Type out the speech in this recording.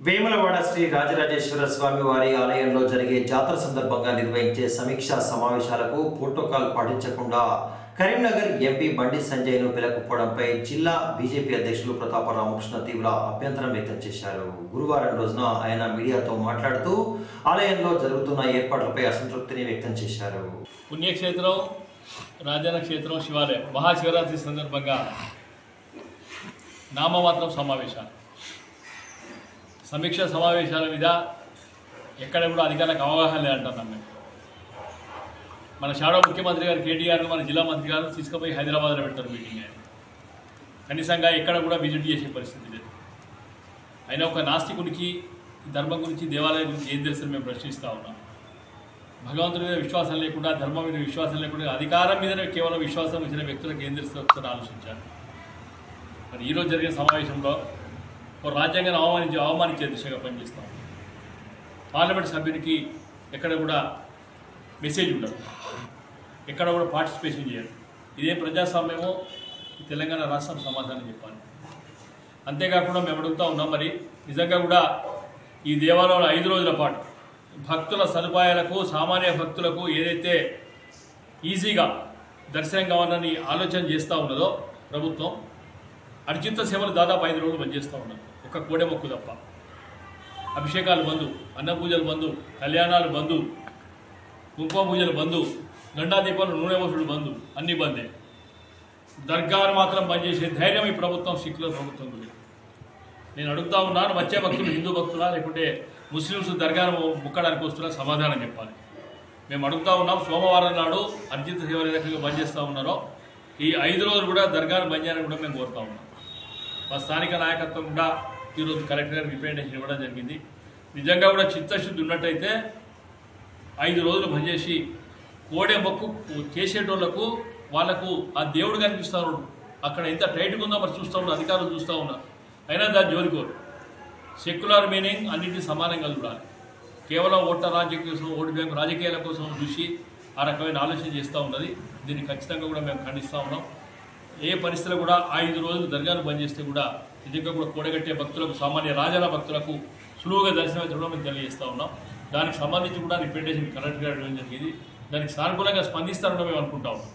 వేములవాడ శ్రీ రాజరాజేశ్వర స్వామి వారి ఆలయంలో జరిగే జాతర సందర్భంగా నిర్వహించే సమీక్షా సమావేశాలకు ప్రోటోకాల్ పాటించకుండా కరీంనగర్ ఎంపీ బండి సంజయ్ను పిలకపోవడంపై జిల్లా బీజేపీ అధ్యక్షులు ప్రతాప రామకృష్ణ తీవ్ర అభ్యంతరం వ్యక్తం చేశారు గురువారం రోజున ఆయన మీడియాతో మాట్లాడుతూ ఆలయంలో జరుగుతున్న ఏర్పాట్లపై అసంతృప్తిని వ్యక్తం చేశారు పుణ్యక్షేత్రం రాజన్న క్షేత్రం శివాలయం మహాశివరాత్రి సందర్భంగా నామమాత్రం సమావేశాలు సమీక్ష సమావేశాల మీద ఎక్కడ కూడా అధికారులకు అవగాహన లేదంటున్నాం మేము మన షాడో ముఖ్యమంత్రి గారు కేటీఆర్ మన జిల్లా మంత్రి గారు తీసుకుపోయి హైదరాబాద్లో పెడతారు మీటింగ్ ఆయన కనీసంగా ఎక్కడ కూడా విజిట్ చేసే పరిస్థితి లేదు అయినా ఒక నాస్తికునికి ఈ ధర్మం గురించి దేవాలయం గురించి ఏం తెలుసు మేము ప్రశ్నిస్తూ ఉన్నాం భగవంతుడి మీద విశ్వాసం లేకుండా ధర్మం మీద విశ్వాసం లేకుండా అధికారం మీదనే కేవలం విశ్వాసం ఇచ్చిన వ్యక్తులకు ఏం తెలుస్తుందో ఒకసారి ఆలోచించాలి మరి ఈరోజు జరిగిన సమావేశంలో ఒక రాజ్యాంగాన్ని అవమానించి అవమానించే దిశగా పనిచేస్తాం పార్లమెంట్ సభ్యునికి ఎక్కడ కూడా మెసేజ్ ఉండదు ఎక్కడ కూడా పార్టిసిపేషన్ చేయరు ఇదే ప్రజాస్వామ్యమో ఈ తెలంగాణ రాష్ట్రం సమాధానం చెప్పాలి అంతేకాకుండా మేము అడుగుతా ఉన్నాం మరి నిజంగా కూడా ఈ దేవాలయంలో ఐదు రోజుల పాటు భక్తుల సదుపాయాలకు సామాన్య భక్తులకు ఏదైతే ఈజీగా దర్శనం కావాలని ఆలోచన చేస్తూ ఉన్నదో ప్రభుత్వం అర్జిత సేవలు దాదాపు ఐదు రోజులు పనిచేస్తూ ఉన్నారు ఒక కోడె మొక్కు తప్ప అభిషేకాలు బంధు అన్న పూజలు బంధు కళ్యాణాలు బంధు కుంకుమ పూజలు బంధు గండా దీపాలు నూనె వసుడు బంధు అన్ని బందే దర్గాను మాత్రం బంద్ చేసే ధైర్యం ఈ ప్రభుత్వం సిక్కుల ప్రభుత్వం లేదు నేను అడుగుతా ఉన్నాను వచ్చే భక్తులు హిందూ భక్తులా లేకుంటే ముస్లింస్ దర్గాను ముక్కడానికి వస్తున్నా సమాధానం చెప్పాలి మేము అడుగుతా ఉన్నాం సోమవారం నాడు అర్జిత సేవలు ఏ రకంగా బంద్ చేస్తూ ఉన్నారో ఈ ఐదు రోజులు కూడా దర్గాను బంద్ చేయాలని కూడా మేము కోరుతా ఉన్నాం మా స్థానిక నాయకత్వం కూడా ఈరోజు కలెక్టర్ గారికి రిప్రజెంటేషన్ ఇవ్వడం జరిగింది నిజంగా కూడా చిత్తశుద్ధి ఉన్నట్టయితే ఐదు రోజులు బంద్ చేసి కోడే మొక్కు చేసేటోళ్లకు వాళ్ళకు ఆ దేవుడు కనిపిస్తారు అక్కడ ఎంత టైట్గా ఉందో మరి చూస్తూ ఉన్నారు అధికారులు చూస్తూ ఉన్నారు అయినా దాన్ని జోలికోరు సెక్యులర్ మీనింగ్ అన్నింటినీ సమానంగా చూడాలి కేవలం ఓట్ల రాజకీయ కోసం ఓటు బ్యాంకు రాజకీయాల కోసం చూసి ఆ రకమైన ఆలోచన చేస్తూ ఉన్నది దీన్ని ఖచ్చితంగా కూడా మేము ఖండిస్తూ ఉన్నాం ఏ పరిస్థితుల్లో కూడా ఐదు రోజులు దర్గాను బంద్ చేస్తే కూడా నిజంగా కూడా కూడగట్టే భక్తులకు సామాన్య రాజాల భక్తులకు సులువుగా దర్శనం కూడా మేము తెలియజేస్తూ ఉన్నాం దానికి సంబంధించి కూడా రిప్రజెంటేషన్ కలెక్టర్ గారు ఇవ్వడం జరిగింది దానికి సానుకూలంగా స్పందిస్తారని మేము అనుకుంటా ఉన్నాం